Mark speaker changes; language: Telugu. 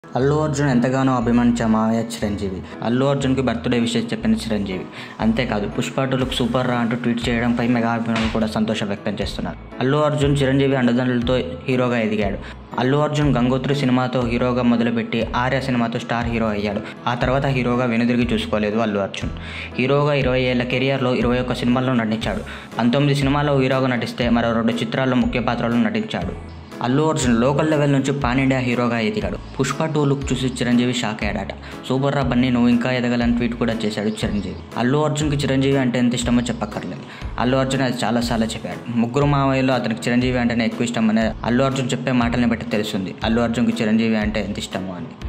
Speaker 1: అల్లు అర్జున్ ఎంతగానో అభిమానించే మావయ్య చిరంజీవి అల్లు అర్జున్కి బర్త్డే విషయం చెప్పిన చిరంజీవి అంతేకాదు పుష్ప టూ లుక్ సూపర్ రా అంటూ ట్వీట్ చేయడంపై మెగా అభిమానులు కూడా సంతోషం వ్యక్తం చేస్తున్నారు అల్లు అర్జున్ చిరంజీవి అండదండలతో హీరోగా ఎదిగాడు అల్లు అర్జున్ గంగోత్రి సినిమాతో హీరోగా మొదలుపెట్టి ఆర్య సినిమాతో స్టార్ హీరో అయ్యాడు ఆ తర్వాత హీరోగా వెనుదిరిగి చూసుకోలేదు అల్లు అర్జున్ హీరోగా ఇరవై ఏళ్ల కెరియర్లో ఇరవై ఒక్క సినిమాల్లో నటించాడు పంతొమ్మిది సినిమాల్లో హీరోగా నటిస్తే మరో రెండు చిత్రాల్లో ముఖ్య పాత్రల్లో నటించాడు అల్లు అర్జున్ లోకల్ లెవెల్ నుంచి పాన్ ఇండియా హీరోగా ఎదిగాడు పుష్ప టూ లుక్ చూసి చిరంజీవి షాక్ అయ్యాడట సూపర్ రా బన్నీ నువ్వు ఇంకా ఎదగాలని ట్వీట్ కూడా చేశాడు చిరంజీవి అల్లు అర్జున్కి చిరంజీవి అంటే ఎంత ఇష్టమో చెప్పక్కర్లేదు అల్లు అర్జున్ అది చాలాసార్లు చెప్పాడు ముగ్గురు మావయ్యలో అతనికి చిరంజీవి అంటేనే ఎక్కువ ఇష్టం అనేది అల్లు అర్జున్ చెప్పే మాటల్ని బట్టి తెలుస్తుంది అల్లు అర్జున్కి చిరంజీవి అంటే ఎంత ఇష్టమో అని